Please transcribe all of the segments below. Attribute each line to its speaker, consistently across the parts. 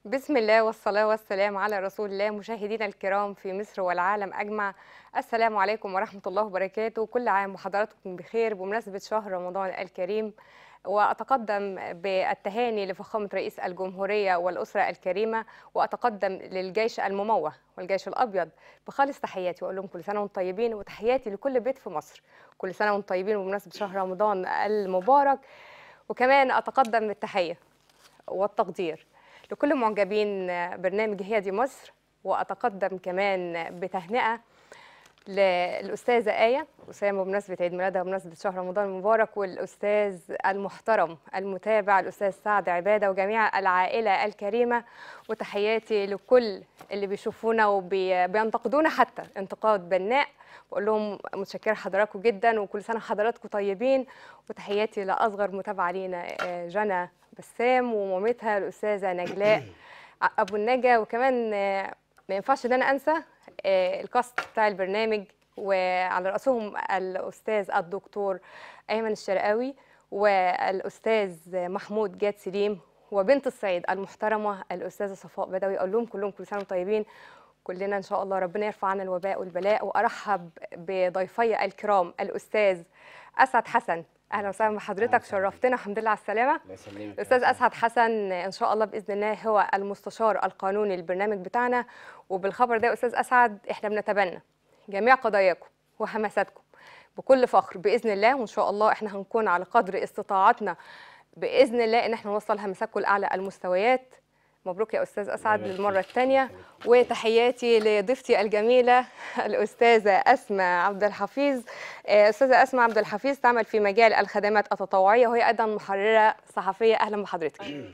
Speaker 1: بسم الله والصلاة والسلام على رسول الله مشاهدينا الكرام في مصر والعالم أجمع السلام عليكم ورحمة الله وبركاته كل عام وحضراتكم بخير بمناسبة شهر رمضان الكريم وأتقدم بالتهاني لفخامة رئيس الجمهورية والأسرة الكريمة وأتقدم للجيش المموه والجيش الأبيض بخالص تحياتي وأقول لهم كل سنة وانتم طيبين وتحياتي لكل بيت في مصر كل سنة وانتم طيبين بمناسبة شهر رمضان المبارك وكمان أتقدم بالتحية والتقدير لكل معجبين برنامج هي دي مصر وأتقدم كمان بتهنئة للأستاذة آية أسامة بمناسبة عيد ميلادها بمناسبة شهر رمضان المبارك والأستاذ المحترم المتابع الأستاذ سعد عبادة وجميع العائلة الكريمة وتحياتي لكل اللي بيشوفونا وبينتقدونا حتى انتقاد بناء بقول لهم متشكرة حضراتكم جدا وكل سنة حضراتكم طيبين وتحياتي لأصغر متابعة لينا آه، جنى بسام ومامتها الأستاذة نجلاء أبو النجا وكمان آه، ما ينفعش ان انا انسى آه، الكاست بتاع البرنامج وعلى راسهم الاستاذ الدكتور ايمن الشرقاوي والاستاذ محمود جاد سليم وبنت الصعيد المحترمه الاستاذه صفاء بدوي اقول لهم كلهم كل سنه وانتم طيبين كلنا ان شاء الله ربنا يرفع عنا الوباء والبلاء وارحب بضيفي الكرام الاستاذ اسعد حسن اهلا وسهلا بحضرتك شرفتنا الحمد لله على السلامه
Speaker 2: الله يسلمك
Speaker 1: الاستاذ اسعد حسن ان شاء الله باذن الله هو المستشار القانوني للبرنامج بتاعنا وبالخبر ده يا استاذ اسعد احنا بنتبنى جميع قضاياكم وحماساتكم بكل فخر باذن الله وان شاء الله احنا هنكون على قدر استطاعتنا باذن الله ان احنا نوصل همساتكم لاعلى المستويات مبروك يا استاذ اسعد
Speaker 2: يبارك
Speaker 1: للمره
Speaker 2: فيك.
Speaker 1: الثانيه وتحياتي لضيفتي الجميله الاستاذه اسماء عبد الحفيظ آه، استاذه اسماء عبد الحفيظ تعمل في مجال الخدمات التطوعيه وهي ايضا محرره صحفيه اهلا بحضرتك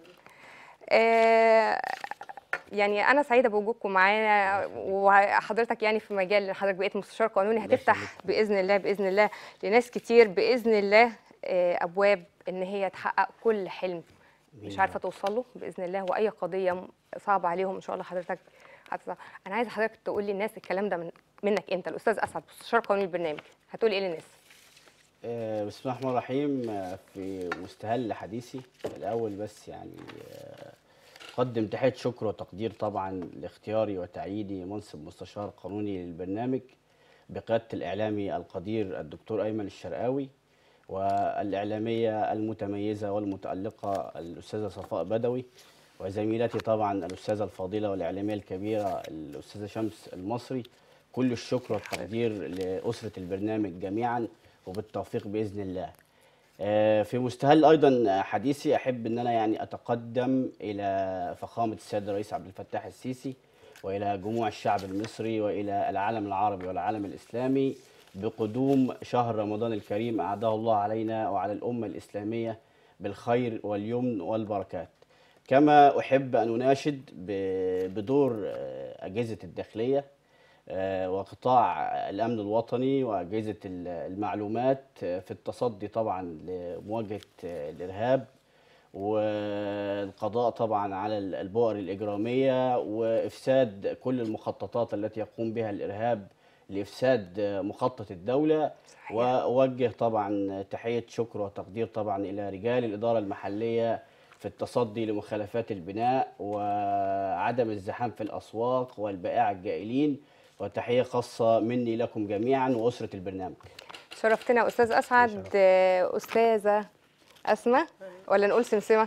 Speaker 1: آه، يعني انا سعيده بوجودكم معانا وحضرتك يعني في مجال حضرتك بقيت مستشار قانوني
Speaker 2: الله
Speaker 1: هتفتح
Speaker 2: يخليك.
Speaker 1: باذن الله باذن الله لناس كتير باذن الله آه، ابواب ان هي تحقق كل حلم مش عارفه توصل له باذن الله واي قضيه صعبه عليهم ان شاء الله حضرتك هتص- انا عايزه حضرتك تقول للناس الكلام ده من منك انت الاستاذ اسعد مستشار قانوني البرنامج هتقول ايه للناس
Speaker 2: آه، بسم الله الرحمن الرحيم آه، في مستهل حديثي الأول بس يعني آه، أقدم تحية شكر وتقدير طبعا لاختياري وتعييني منصب مستشار قانوني للبرنامج بقيادة الإعلامي القدير الدكتور أيمن الشرقاوي والإعلامية المتميزة والمتألقة الأستاذة صفاء بدوي وزميلتي طبعا الأستاذة الفاضلة والإعلامية الكبيرة الأستاذة شمس المصري كل الشكر والتقدير لأسرة البرنامج جميعا وبالتوفيق بإذن الله آه، في مستهل ايضا حديثي احب ان انا يعني اتقدم الى فخامه السيد الرئيس عبد الفتاح السيسي والى جموع الشعب المصري والى العالم العربي والعالم الاسلامي بقدوم شهر رمضان الكريم اعاده الله علينا وعلى الامه الاسلاميه بالخير واليمن والبركات. كما احب ان اناشد ب- بدور آه، اجهزه الداخليه آه، وقطاع الامن الوطني واجهزه ال- المعلومات آه، في التصدي طبعا لمواجهه آه، الارهاب والقضاء طبعا على ال- البؤر الاجراميه وافساد كل المخططات التي يقوم بها الارهاب لافساد آه، مخطط الدوله
Speaker 1: صحيح.
Speaker 2: واوجه طبعا تحيه شكر وتقدير طبعا الى رجال الاداره المحليه في التصدي لمخالفات البناء وعدم الزحام في الاسواق والبائع الجائلين وتحيه خاصه مني لكم جميعا واسره البرنامج.
Speaker 1: شرفتنا يا استاذ اسعد آه، استاذه اسماء ولا نقول سمسمه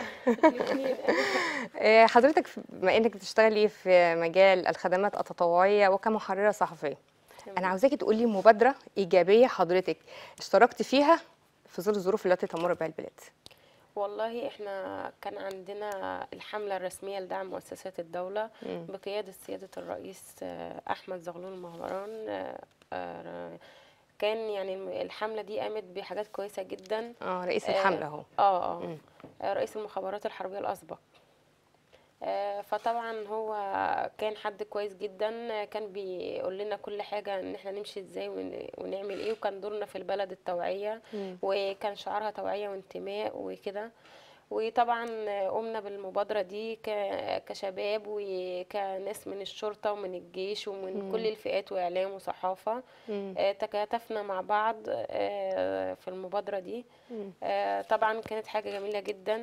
Speaker 1: آه، حضرتك في- بما انك بتشتغلي في مجال الخدمات التطوعيه وكمحرره صحفيه انا عاوزاكي تقولي مبادره ايجابيه حضرتك اشتركتي فيها في ظل الظروف التي تمر بها البلاد
Speaker 3: والله احنا كان عندنا الحملة الرسمية لدعم مؤسسات الدولة
Speaker 1: مم.
Speaker 3: بقيادة سيادة الرئيس آه، أحمد زغلول مهران آه، آه، كان يعني الم- الحملة دي قامت بحاجات كويسة جدا
Speaker 1: اه رئيس
Speaker 3: آه،
Speaker 1: الحمله اهو
Speaker 3: اه اه
Speaker 1: مم.
Speaker 3: آه، رئيس المخابرات الحربية الأسبق آه، فطبعا هو كان حد كويس جدا آه، كان بيقول لنا كل حاجة ان احنا نمشي ازاي ون- ونعمل ايه وكان دورنا في البلد التوعية
Speaker 1: مم.
Speaker 3: وكان شعارها توعية وانتماء وكده وطبعا قمنا بالمبادرة دي ك- كشباب وكناس من الشرطة ومن الجيش ومن
Speaker 1: مم.
Speaker 3: كل الفئات وإعلام وصحافة
Speaker 1: مم.
Speaker 3: آه، تكاتفنا مع بعض آه، في المبادرة دي
Speaker 1: مم.
Speaker 3: آه، طبعا كانت حاجة جميلة جدا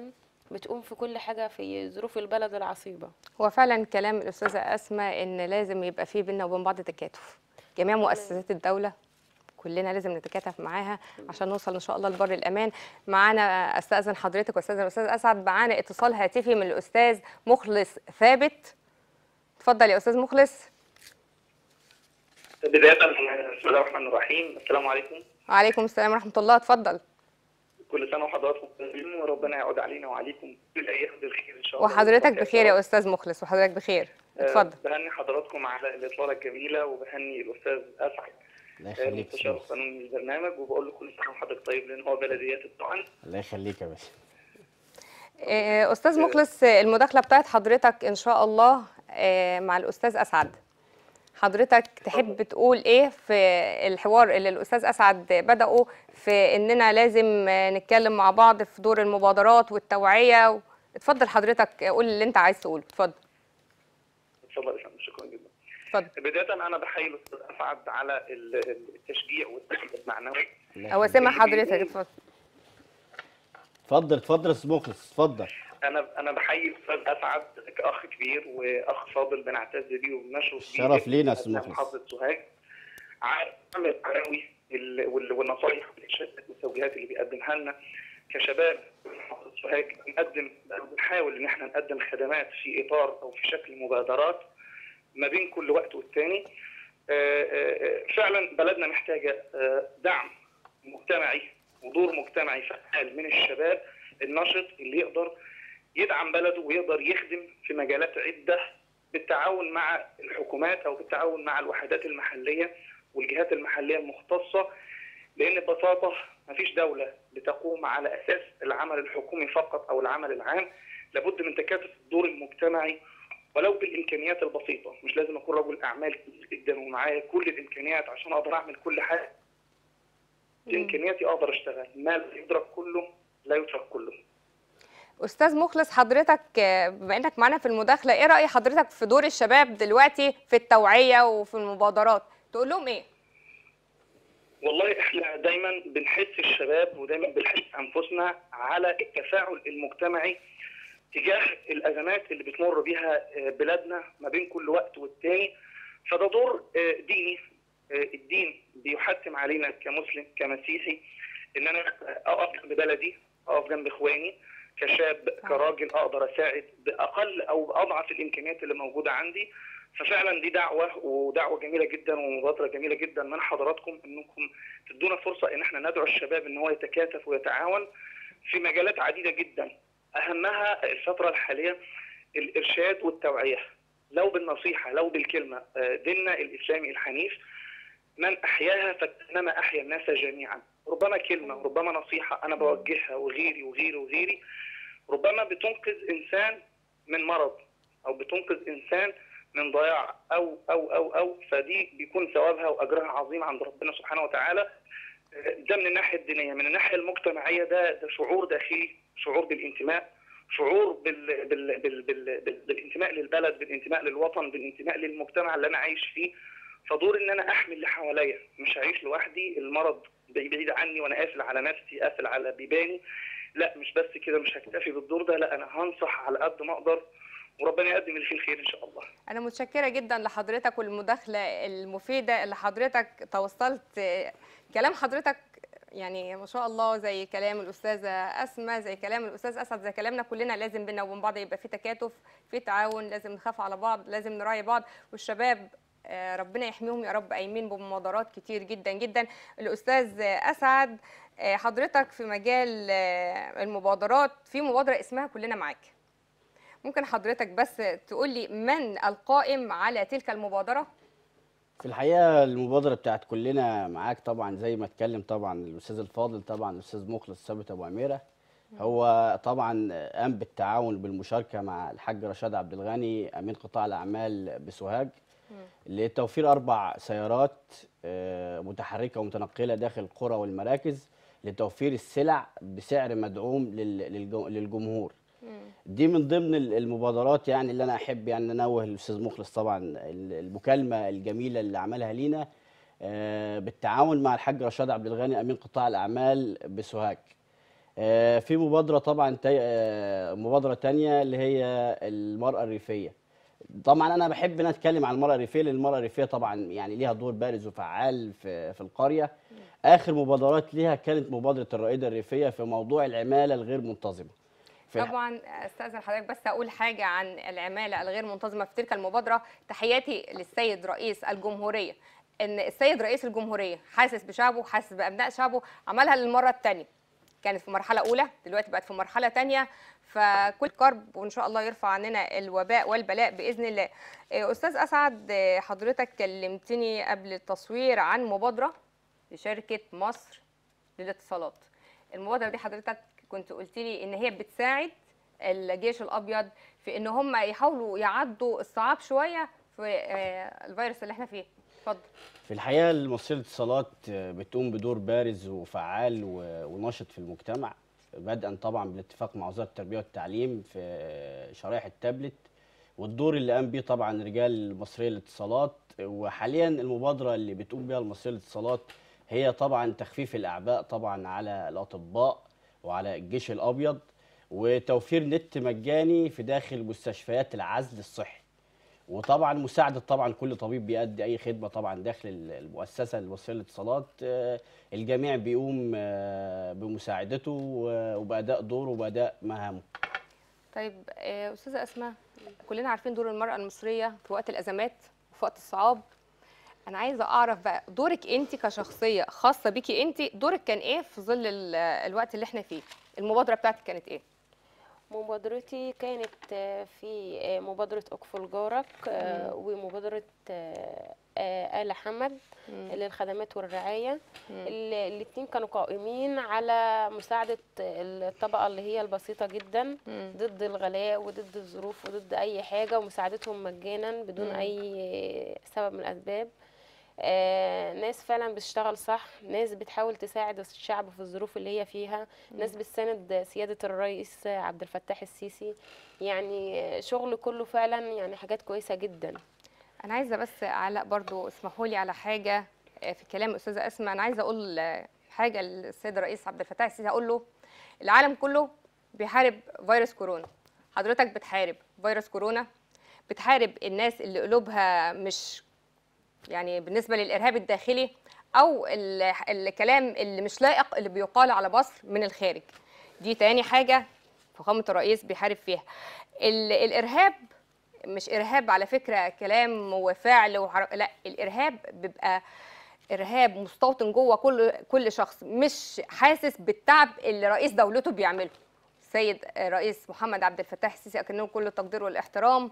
Speaker 3: بتقوم في كل حاجه في ظروف البلد العصيبه
Speaker 1: هو فعلا كلام الاستاذه اسماء ان لازم يبقى فيه بينا وبين بعض تكاتف جميع مؤسسات الدوله كلنا لازم نتكاتف معاها عشان نوصل ان شاء الله لبر الامان معانا استاذن حضرتك واستاذن الاستاذ اسعد معانا اتصال هاتفي من الاستاذ مخلص ثابت اتفضل يا استاذ مخلص
Speaker 4: بداية بسم الله الرحمن الرحيم السلام عليكم
Speaker 1: وعليكم السلام ورحمه الله اتفضل
Speaker 4: كل سنة وحضراتكم طيبين وربنا يعود علينا وعليكم كل الأيام بالخير إن شاء الله
Speaker 1: وحضرتك بخير يا استاذ مخلص وحضرتك بخير
Speaker 4: آه،
Speaker 1: اتفضل
Speaker 4: بهني حضراتكم على الإطلالة الجميلة وبهني الأستاذ أسعد
Speaker 2: الله
Speaker 4: آه،
Speaker 2: يخليك
Speaker 4: مستشار
Speaker 2: يا أستاذ.
Speaker 4: قانون البرنامج وبقول له كل سنة وحضرتك طيب لأن هو بلديات طبعا
Speaker 2: الله يخليك يا باشا
Speaker 1: آه، استاذ مخلص آه، المداخله بتاعت حضرتك ان شاء الله آه، مع الاستاذ اسعد حضرتك تحب تقول ايه في الحوار اللي الاستاذ اسعد بدأه في اننا لازم آه، نتكلم مع بعض في دور المبادرات والتوعيه و... اتفضل حضرتك قول اللي انت عايز تقوله اتفضل
Speaker 4: اتفضل يا فندم شكرا جدا
Speaker 1: اتفضل
Speaker 4: بداية أنا بحيي الأستاذ أسعد على ال- التشجيع والدعم المعنوي
Speaker 2: الله
Speaker 1: هو
Speaker 2: يخليك.
Speaker 1: سمع حضرتك اتفضل
Speaker 2: اتفضل اتفضل يا استاذ مخلص اتفضل
Speaker 4: انا انا بحيي الاستاذ اسعد كاخ كبير واخ فاضل بنعتز بيه وبنشرف بيه
Speaker 2: شرف لينا يا
Speaker 4: في
Speaker 2: أستاذ مخلص.
Speaker 4: محافظه سوهاج عارف عامل القراوي ال- وال- والنصايح والارشادات والتوجيهات اللي بيقدمها لنا كشباب في محافظه سوهاج بنقدم بنحاول ان احنا نقدم خدمات في اطار او في شكل مبادرات ما بين كل وقت والتاني آه، آه، آه، فعلا بلدنا محتاجه آه، دعم مجتمعي ودور مجتمعي فعال من الشباب النشط اللي يقدر يدعم بلده ويقدر يخدم في مجالات عده بالتعاون مع الحكومات او بالتعاون مع الوحدات المحليه والجهات المحليه المختصه لان ببساطه مفيش دوله بتقوم على اساس العمل الحكومي فقط او العمل العام لابد من تكاتف الدور المجتمعي ولو بالامكانيات البسيطه مش لازم اكون رجل اعمال كبير جدا ومعايا كل الامكانيات عشان اقدر اعمل كل حاجه بامكانياتي اقدر اشتغل ما لا يدرك كله لا يترك كله
Speaker 1: استاذ مخلص حضرتك آه، بما انك معانا في المداخله ايه راي حضرتك في دور الشباب دلوقتي في التوعيه وفي المبادرات تقول لهم ايه
Speaker 4: والله احنا دايما بنحس الشباب ودايما بنحس انفسنا على التفاعل المجتمعي تجاه الازمات اللي بتمر بيها آه، بلادنا ما بين كل وقت والتاني فده دور آه، ديني آه، الدين بيحتم علينا كمسلم كمسيحي ان انا اقف جنب بلدي اقف جنب اخواني كشاب كراجل اقدر اساعد باقل او باضعف الامكانيات اللي موجوده عندي ففعلا دي دعوه ودعوه جميله جدا ومبادره جميله جدا من حضراتكم انكم تدونا فرصه ان احنا ندعو الشباب ان هو يتكاتف ويتعاون في مجالات عديده جدا اهمها الفتره الحاليه الارشاد والتوعيه لو بالنصيحه لو بالكلمه آه، ديننا الاسلامي الحنيف من احياها فكانما احيا الناس جميعا ربما كلمه ربما نصيحه انا بوجهها وغيري وغيري وغيري ربما بتنقذ انسان من مرض او بتنقذ انسان من ضياع او او او او فدي بيكون ثوابها واجرها عظيم عند ربنا سبحانه وتعالى ده من الناحيه الدينيه من الناحيه المجتمعيه ده ده شعور داخلي شعور بالانتماء شعور بال بال بال بال بال بالانتماء للبلد بالانتماء للوطن بالانتماء للمجتمع اللي انا عايش فيه فدور ان انا احمي اللي حواليا مش هعيش لوحدي المرض بعيد عني وانا قافل على نفسي قافل على بيباني لا مش بس كده مش هكتفي بالدور ده لا انا هنصح على قد ما اقدر وربنا يقدم اللي فيه الخير ان شاء الله
Speaker 1: انا متشكره جدا لحضرتك والمداخله المفيده اللي حضرتك توصلت آه، كلام حضرتك يعني ما شاء الله زي كلام الاستاذه اسماء زي كلام الاستاذ اسعد زي كلامنا كلنا لازم بينا وبين بعض يبقى في تكاتف في تعاون لازم نخاف على بعض لازم نراعي بعض والشباب آه، ربنا يحميهم يا رب قايمين بمبادرات كتير جدا جدا الاستاذ آه، اسعد آه، حضرتك في مجال آه، المبادرات في مبادره اسمها كلنا معاك ممكن حضرتك بس تقول لي من القائم على تلك المبادرة؟
Speaker 2: في الحقيقة المبادرة بتاعت كلنا معاك طبعا زي ما اتكلم طبعا الأستاذ الفاضل طبعا الأستاذ مخلص ثابت أبو عميرة هو طبعا قام بالتعاون بالمشاركة مع الحاج رشاد عبد الغني أمين قطاع الأعمال بسوهاج لتوفير أربع سيارات آه، متحركة ومتنقلة داخل القرى والمراكز لتوفير السلع بسعر مدعوم لل- للج- للجمهور دي من ضمن ال- المبادرات يعني اللي انا احب يعني انوه الاستاذ مخلص طبعا ال- المكالمه الجميله اللي عملها لينا آه، بالتعاون مع الحاج رشاد عبد الغني امين قطاع الاعمال بسوهاج آه، في مبادرة طبعا تا- آه، مبادرة تانية اللي هي المرأة الريفية طبعا انا بحب ان أنا اتكلم عن المرأة الريفية لان المرأة الريفية طبعا يعني ليها دور بارز وفعال في في القرية اخر مبادرات ليها كانت مبادرة الرائدة الريفية في موضوع العمالة الغير منتظمة في الح-
Speaker 1: طبعا استاذن حضرتك بس اقول حاجه عن العماله الغير منتظمه في تلك المبادره تحياتي للسيد رئيس الجمهوريه ان السيد رئيس الجمهوريه حاسس بشعبه حاسس بابناء شعبه عملها للمره الثانيه كانت في مرحله اولى دلوقتي بقت في مرحله ثانيه فكل كرب وان شاء الله يرفع عننا الوباء والبلاء باذن الله إيه، استاذ اسعد إيه، حضرتك كلمتني قبل التصوير عن مبادره لشركه مصر للاتصالات المبادره دي حضرتك كنت قلت لي ان هي بتساعد الجيش الابيض في ان هم يحاولوا يعدوا الصعاب شويه في آه، الفيروس اللي احنا فيه اتفضل
Speaker 2: في الحقيقة المصرية للاتصالات بتقوم بدور بارز وفعال و- ونشط في المجتمع بدءا طبعا بالاتفاق مع وزارة التربية والتعليم في شرائح التابلت والدور اللي قام بيه طبعا رجال المصرية للاتصالات وحاليا المبادرة اللي بتقوم بها المصرية للاتصالات هي طبعا تخفيف الأعباء طبعا على الأطباء وعلى الجيش الأبيض وتوفير نت مجاني في داخل مستشفيات العزل الصحي وطبعا مساعدة طبعا كل طبيب بيأدي أي خدمة طبعا داخل المؤسسة المصرية للاتصالات آه، الجميع بيقوم آه، بمساعدته و- وبأداء دوره وبأداء مهامه
Speaker 1: طيب آه، استاذه اسماء كلنا عارفين دور المراه المصريه في وقت الازمات وفي وقت الصعاب انا عايزه اعرف بقى دورك انت كشخصيه خاصه بيكي انت دورك كان ايه في ظل ال- الوقت اللي احنا فيه المبادره بتاعتك كانت ايه
Speaker 3: مبادرتي كانت آه، في آه، مبادرة أكفل جارك آه، ومبادرة آه، آه، آل حمد للخدمات والرعاية الاثنين كانوا قائمين على مساعدة الطبقة اللي هي البسيطة جدا ضد الغلاء وضد الظروف وضد أي حاجة ومساعدتهم مجانا بدون
Speaker 1: مم.
Speaker 3: أي سبب من الأسباب آه، ناس فعلا بتشتغل صح ناس بتحاول تساعد الشعب في الظروف اللي هي فيها ناس بتساند سيادة الرئيس عبد الفتاح السيسي يعني شغل كله فعلا يعني حاجات كويسة جدا
Speaker 1: انا عايزه بس اعلق برضو اسمحوا لي على حاجه آه، في كلام استاذه اسماء انا عايزه اقول آه، حاجه للسيد الرئيس عبد الفتاح السيسي هقول له العالم كله بيحارب فيروس كورونا حضرتك بتحارب فيروس كورونا بتحارب الناس اللي قلوبها مش يعني بالنسبه للارهاب الداخلي او ال- الكلام اللي مش لائق اللي بيقال على مصر من الخارج دي تاني حاجه فخامه الرئيس بيحارب فيها ال- الارهاب مش ارهاب على فكره كلام وفعل وحر... لا الارهاب بيبقى ارهاب مستوطن جوه كل كل شخص مش حاسس بالتعب اللي رئيس دولته بيعمله السيد رئيس محمد عبد الفتاح السيسي اكنه كل التقدير والاحترام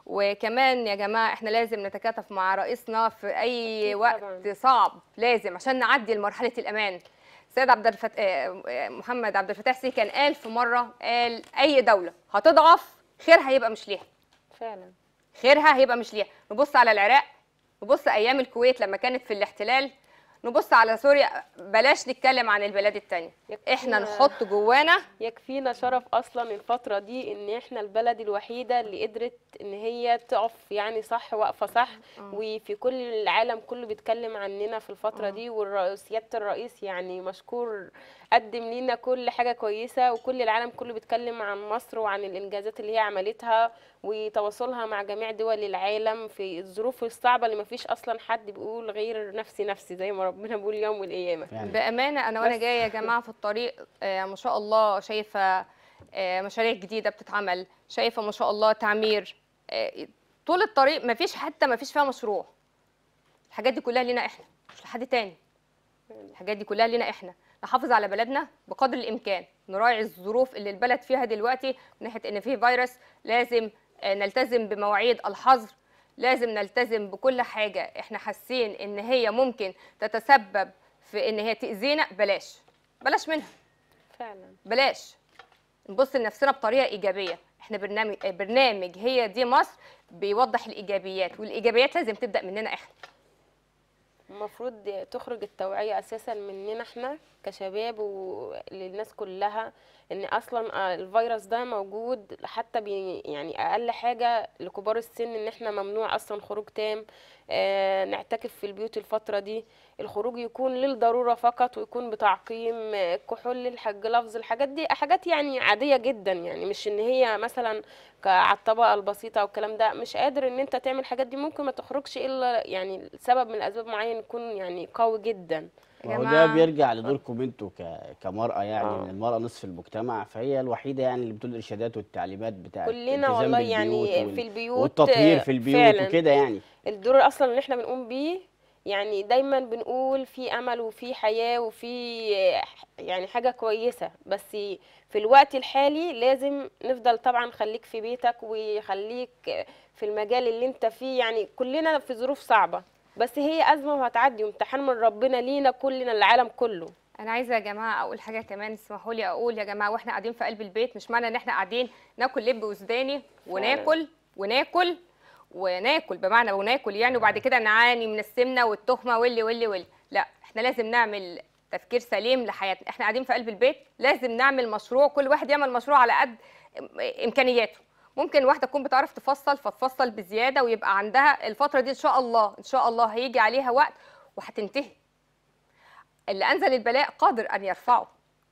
Speaker 1: وكمان يا جماعه احنا لازم نتكاتف مع رئيسنا في اي
Speaker 3: أكيد
Speaker 1: وقت
Speaker 3: طبعاً.
Speaker 1: صعب لازم عشان نعدي لمرحله الامان السيد عبد الفت... آه، آه، محمد عبد الفتاح السيسي كان قال في مره قال اي دوله هتضعف خيرها هيبقى مش ليها
Speaker 3: فعلا
Speaker 1: خيرها هيبقى مش ليها نبص على العراق نبص ايام الكويت لما كانت في الاحتلال نبص على سوريا بلاش نتكلم عن البلاد التانية احنا
Speaker 3: يكفينا-
Speaker 1: نحط جوانا
Speaker 3: يكفينا شرف اصلا الفتره دي ان احنا البلد الوحيده اللي قدرت ان هي تقف يعني صح واقفه صح وفي كل العالم كله بيتكلم عننا في الفتره دي وسياده الرئيس يعني مشكور قدم لينا كل حاجه كويسه وكل العالم كله بيتكلم عن مصر وعن الانجازات اللي هي عملتها وتواصلها مع جميع دول العالم في الظروف الصعبه اللي مفيش اصلا حد بيقول غير نفسي نفسي زي ما ربنا بيقول يوم والقيامه
Speaker 2: يعني
Speaker 1: بامانه انا وانا
Speaker 3: بس.
Speaker 1: جايه يا جماعه في الطريق آه، ما شاء الله شايفه آه، مشاريع جديده بتتعمل شايفه ما شاء الله تعمير آه، طول الطريق ما فيش حتى ما فيش فيها مشروع الحاجات دي كلها لينا احنا مش لحد تاني الحاجات دي كلها لينا احنا نحافظ على بلدنا بقدر الامكان نراعي الظروف اللي البلد فيها دلوقتي من ناحيه ان في فيروس لازم آه، نلتزم بمواعيد الحظر لازم نلتزم بكل حاجه احنا حاسين ان هي ممكن تتسبب في ان هي تاذينا بلاش بلاش منها
Speaker 3: فعلا
Speaker 1: بلاش نبص لنفسنا بطريقه ايجابيه احنا برنامج آه، برنامج هي دي مصر بيوضح الايجابيات والايجابيات لازم تبدا مننا احنا
Speaker 3: المفروض تخرج التوعية أساسا مننا احنا كشباب وللناس كلها ان اصلا آه، الفيروس ده موجود حتى بي يعني اقل حاجه لكبار السن ان احنا ممنوع اصلا خروج تام آه، نعتكف في البيوت الفتره دي الخروج يكون للضروره فقط ويكون بتعقيم آه، كحول الحج لفظ الحاجات دي حاجات يعني عاديه جدا يعني مش ان هي مثلا ك- على الطبقه البسيطه والكلام ده مش قادر ان انت تعمل الحاجات دي ممكن ما تخرجش الا يعني سبب من الاسباب معين يكون يعني قوي جدا
Speaker 1: يا
Speaker 2: ما هو ده
Speaker 1: جماعة،
Speaker 2: بيرجع لدوركم انتوا ك- كمرأة يعني
Speaker 3: آه.
Speaker 2: ان المرأة نصف المجتمع فهي الوحيدة يعني اللي بتقول الارشادات والتعليمات بتاعت
Speaker 3: كلنا
Speaker 2: الالتزام
Speaker 3: والله
Speaker 2: بالبيوت
Speaker 3: يعني
Speaker 2: وال-
Speaker 3: في البيوت
Speaker 2: والتطهير في البيوت
Speaker 3: فعلا.
Speaker 2: وكده يعني
Speaker 3: الدور اصلا اللي احنا بنقوم بيه يعني دايما بنقول في امل وفي حياة وفي يعني حاجة كويسة بس في الوقت الحالي لازم نفضل طبعا خليك في بيتك وخليك في المجال اللي انت فيه يعني كلنا في ظروف صعبة بس هي أزمة وهتعدي وامتحان من ربنا لينا كلنا العالم كله
Speaker 1: انا عايزه يا جماعه اقول حاجه كمان اسمحوا لي اقول يا جماعه واحنا قاعدين في قلب البيت مش معنى ان احنا قاعدين ناكل لب وسوداني وناكل وناكل وناكل بمعنى وناكل يعني وبعد كده نعاني من السمنه والتخمه واللي واللي واللي لا احنا لازم نعمل تفكير سليم لحياتنا احنا قاعدين في قلب البيت لازم نعمل مشروع كل واحد يعمل مشروع على قد امكانياته ممكن واحده تكون بتعرف تفصل فتفصل بزياده ويبقى عندها الفتره دي ان شاء الله ان شاء الله هيجي عليها وقت وهتنتهي اللي انزل البلاء قادر ان يرفعه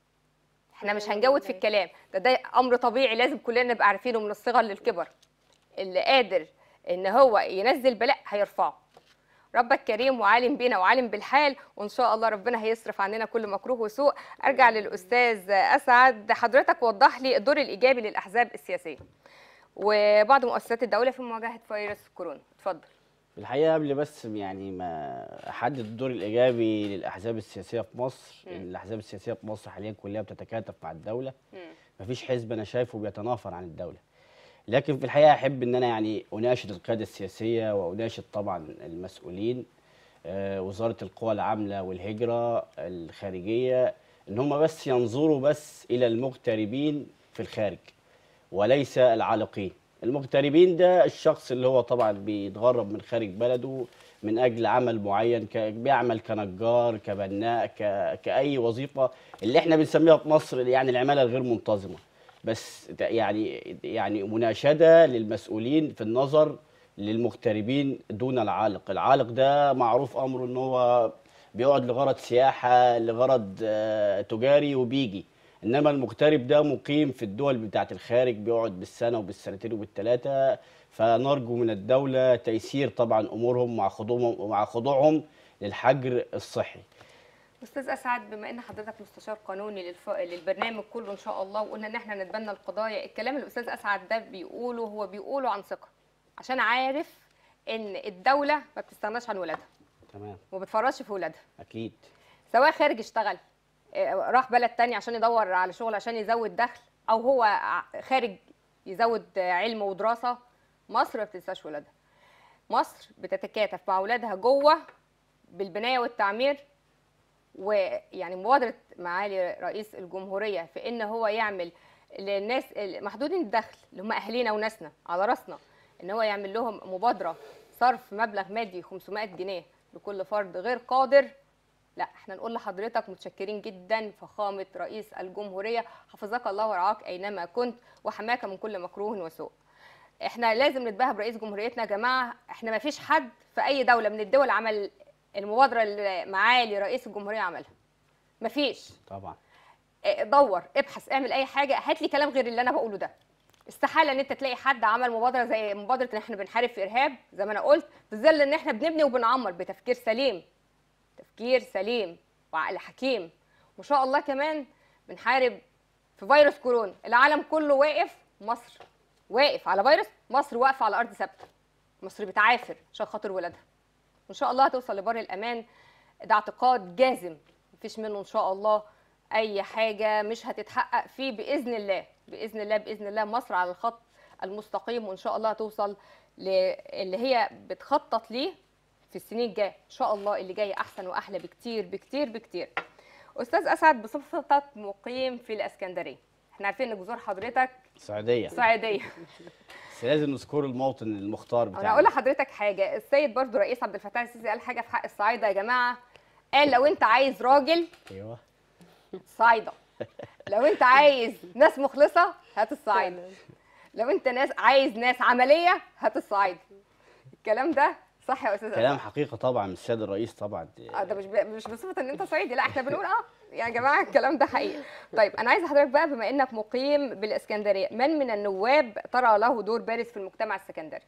Speaker 1: احنا مش هنجود في الكلام ده ده امر طبيعي لازم كلنا نبقى عارفينه من الصغر للكبر اللي قادر ان هو ينزل بلاء هيرفعه ربك كريم وعالم بينا وعالم بالحال وان شاء الله ربنا هيصرف عننا كل مكروه وسوء ارجع للاستاذ اسعد حضرتك وضح لي الدور الايجابي للاحزاب السياسيه وبعض مؤسسات الدوله في مواجهه فيروس كورونا اتفضل
Speaker 2: في الحقيقة قبل بس يعني ما أحدد الدور الإيجابي للأحزاب السياسية في مصر
Speaker 1: مم.
Speaker 2: إن الأحزاب السياسية في مصر حاليا كلها بتتكاتف مع الدولة مفيش حزب أنا شايفه بيتنافر عن الدولة لكن في الحقيقة أحب إن أنا يعني أناشد القيادة السياسية وأناشد طبعا المسؤولين آه، وزارة القوى العاملة والهجرة الخارجية إن هم بس ينظروا بس إلى المغتربين في الخارج وليس العالقين المغتربين ده الشخص اللي هو طبعا بيتغرب من خارج بلده من اجل عمل معين ك... بيعمل كنجار كبناء ك... كاي وظيفه اللي احنا بنسميها في مصر يعني العماله الغير منتظمه بس ت- يعني يعني مناشده للمسؤولين في النظر للمغتربين دون العالق العالق ده معروف امره ان هو بيقعد لغرض سياحه لغرض آه، تجاري وبيجي انما المغترب ده مقيم في الدول بتاعه الخارج بيقعد بالسنه وبالسنتين وبالثلاثه فنرجو من الدوله تيسير طبعا امورهم مع خضوعهم مع خضوعهم للحجر الصحي
Speaker 1: استاذ اسعد بما ان حضرتك مستشار قانوني للف... للبرنامج كله ان شاء الله وقلنا ان احنا نتبنى القضايا الكلام اللي الاستاذ اسعد ده بيقوله هو بيقوله عن ثقه عشان عارف ان الدوله ما بتستغناش عن ولادها
Speaker 2: تمام
Speaker 1: وما بتفرطش في ولادها
Speaker 2: اكيد
Speaker 1: سواء خارج اشتغل آه، راح بلد تاني عشان يدور على شغل عشان يزود دخل او هو ع- خارج يزود آه، علم ودراسه مصر ما بتنساش ولادها مصر بتتكاتف مع ولادها جوه بالبنايه والتعمير ويعني مبادره معالي رئيس الجمهوريه في ان هو يعمل للناس محدودين الدخل اللي هم اهالينا وناسنا على راسنا ان هو يعمل لهم مبادره صرف مبلغ مادي 500 جنيه لكل فرد غير قادر لا احنا نقول لحضرتك متشكرين جدا فخامه رئيس الجمهوريه حفظك الله ورعاك اينما كنت وحماك من كل مكروه وسوء احنا لازم نتباهى برئيس جمهوريتنا يا جماعه احنا ما فيش حد في اي دوله من الدول عمل المبادره اللي معالي رئيس الجمهوريه عملها مفيش
Speaker 2: طبعا
Speaker 1: اه، دور ابحث اعمل اي حاجه هات لي كلام غير اللي انا بقوله ده استحاله ان انت تلاقي حد عمل مبادره زي مبادره ان احنا بنحارب في ارهاب زي ما انا قلت في ظل ان احنا بنبني وبنعمر بتفكير سليم تفكير سليم وعقل حكيم وان شاء الله كمان بنحارب في فيروس كورونا العالم كله واقف مصر واقف على فيروس مصر واقفه على ارض ثابته مصر بتعافر عشان خاطر ولادها وان شاء الله هتوصل لبر الامان ده اعتقاد جازم مفيش منه ان شاء الله اي حاجه مش هتتحقق فيه باذن الله باذن الله باذن الله مصر على الخط المستقيم وان شاء الله هتوصل اللي هي بتخطط ليه في السنين الجايه ان شاء الله اللي جاي احسن واحلى بكتير بكتير بكتير استاذ اسعد بصفتك مقيم في الاسكندريه احنا عارفين ان جذور حضرتك
Speaker 2: سعوديه
Speaker 1: صعيديه
Speaker 2: بس لازم نذكر الموطن المختار
Speaker 1: انا
Speaker 2: بتاعنا
Speaker 1: اقول لحضرتك حاجه السيد برضو رئيس عبد الفتاح السيسي قال حاجه في حق الصعايده يا جماعه قال لو انت عايز راجل
Speaker 2: ايوه
Speaker 1: صعيده لو انت عايز ناس مخلصه هات الصعيده لو انت ناس عايز ناس عمليه هات الصعيده الكلام ده صح يا استاذ
Speaker 2: كلام حقيقه طبعا من السيد الرئيس طبعا
Speaker 1: اه ده مش ب... مش بصفه ان انت صعيدي لا احنا بنقول اه يا جماعه الكلام ده حقيقي طيب انا عايزه حضرتك بقى بما انك مقيم بالاسكندريه من من النواب ترى له دور بارز في المجتمع السكندري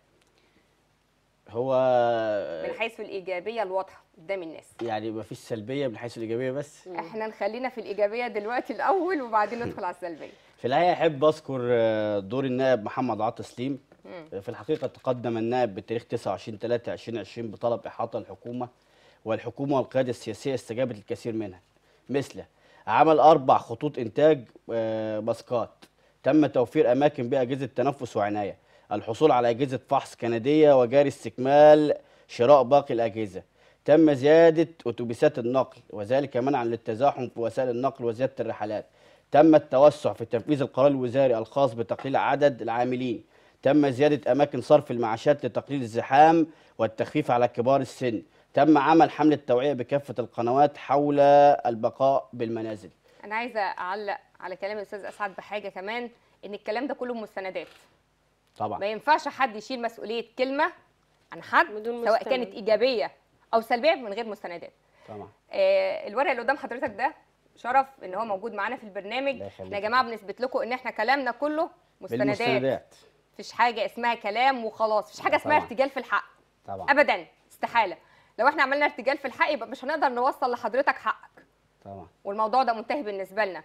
Speaker 2: هو
Speaker 1: من حيث الايجابيه الواضحه قدام الناس
Speaker 2: يعني ما فيش سلبيه من حيث الايجابيه بس
Speaker 1: احنا نخلينا في الايجابيه دلوقتي الاول وبعدين ندخل على السلبيه
Speaker 2: في الحقيقه احب اذكر آه، دور النائب محمد عاطي سليم في الحقيقه تقدم النائب بتاريخ 29 3 2020 بطلب احاطه الحكومه والحكومه والقياده السياسيه استجابت الكثير منها مثل عمل اربع خطوط انتاج آه، ماسكات تم توفير اماكن باجهزه تنفس وعنايه الحصول على اجهزه فحص كنديه وجاري استكمال شراء باقي الاجهزه تم زياده اتوبيسات النقل وذلك منعا للتزاحم في وسائل النقل وزياده الرحلات تم التوسع في تنفيذ القرار الوزاري الخاص بتقليل عدد العاملين تم زيادة أماكن صرف المعاشات لتقليل الزحام والتخفيف على كبار السن تم عمل حملة توعية بكافة القنوات حول البقاء بالمنازل
Speaker 1: انا عايزه اعلق على كلام الاستاذ اسعد بحاجه كمان ان الكلام ده كله مستندات ما
Speaker 2: طبعا
Speaker 1: ينفعش حد يشيل مسؤوليه كلمه عن حد
Speaker 3: بدون
Speaker 1: سواء
Speaker 3: مستند.
Speaker 1: كانت ايجابيه او سلبيه من غير مستندات
Speaker 2: طبعا
Speaker 1: آه، الورق اللي قدام حضرتك ده شرف ان هو موجود معانا في البرنامج
Speaker 2: الله يخليك.
Speaker 1: احنا يا جماعه بنثبت لكم ان احنا كلامنا كله مستندات
Speaker 2: بالمستندات
Speaker 1: مفيش حاجه اسمها كلام وخلاص مفيش حاجه
Speaker 2: لا
Speaker 1: اسمها
Speaker 2: طبعا.
Speaker 1: ارتجال في الحق
Speaker 2: طبعا
Speaker 1: ابدا استحاله لو احنا عملنا ارتجال في الحق يبقى مش هنقدر نوصل لحضرتك حقك
Speaker 2: طبعا
Speaker 1: والموضوع ده منتهي بالنسبه لنا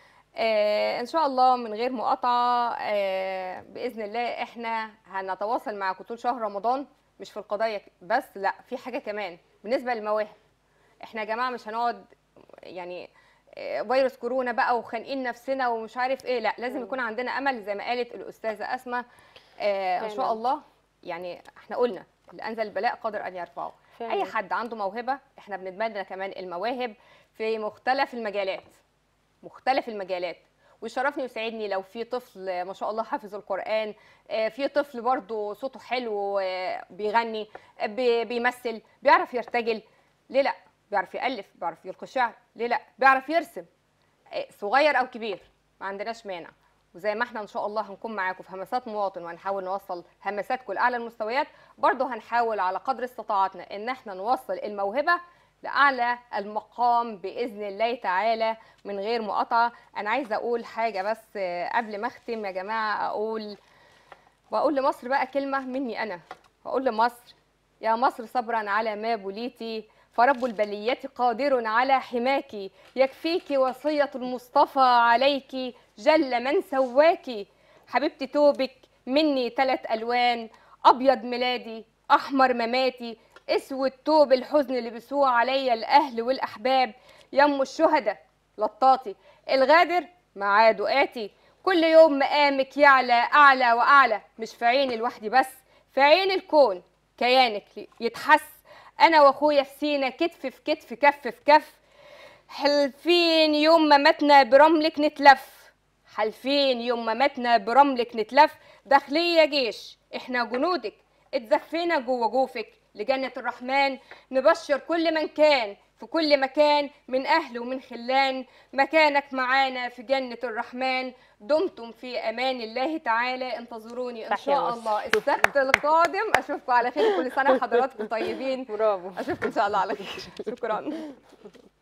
Speaker 1: آه ان شاء الله من غير مقاطعه آه باذن الله احنا هنتواصل معاكم طول شهر رمضان مش في القضايا بس لا في حاجه كمان بالنسبه للمواهب احنا يا جماعه مش هنقعد يعني آه، فيروس كورونا بقى وخانقين نفسنا ومش عارف ايه لا لازم يكون عندنا امل زي ما قالت الاستاذه اسماء آه ان شاء
Speaker 3: فعلاً.
Speaker 1: الله يعني احنا قلنا اللي انزل البلاء قادر ان يرفعه
Speaker 3: فعلاً.
Speaker 1: اي حد عنده موهبه احنا بنتبنى كمان المواهب في مختلف المجالات مختلف المجالات ويشرفني ويسعدني لو في طفل ما شاء الله حافظ القرآن آه، في طفل برضه صوته حلو آه، بيغني آه، بي- بيمثل بيعرف يرتجل ليه لا بيعرف يألف بيعرف يلقي شعر ليه لا بيعرف يرسم آه، صغير أو كبير ما عندناش مانع وزي ما احنا ان شاء الله هنكون معاكم في همسات مواطن وهنحاول نوصل همساتكم لاعلى المستويات برضه هنحاول على قدر استطاعتنا ان احنا نوصل الموهبه لاعلى المقام باذن الله تعالى من غير مقاطعه انا عايزه اقول حاجه بس آه، قبل ما اختم يا جماعه اقول واقول لمصر بقى كلمه مني انا واقول لمصر يا مصر صبرا على ما بليتي فرب البليات قادر على حماك يكفيك وصية المصطفى عليك جل من سواك حبيبتي توبك مني ثلاث ألوان أبيض ميلادي أحمر مماتي اسود توب الحزن اللي بيسوع عليا الأهل والأحباب يم الشهداء لطاطي الغادر مع دقاتي كل يوم مقامك يعلى أعلى وأعلى مش في عيني لوحدي بس في عين الكون كيانك يتحس أنا وأخويا في سينا كتف في كتف كف في كف حلفين يوم ما ماتنا برملك نتلف حلفين يوم ما ماتنا برملك نتلف داخلية جيش احنا جنودك اتزفينا جوه جوفك لجنة الرحمن نبشر كل من كان في كل مكان من أهل ومن خلان مكانك معانا في جنة الرحمن دمتم في أمان الله تعالى انتظروني إن
Speaker 3: تحيا
Speaker 1: شاء
Speaker 3: مصر.
Speaker 1: الله السبت القادم أشوفكم على خير كل سنة وحضراتكم طيبين
Speaker 3: برافو
Speaker 1: أشوفكم إن شاء الله على خير شكرا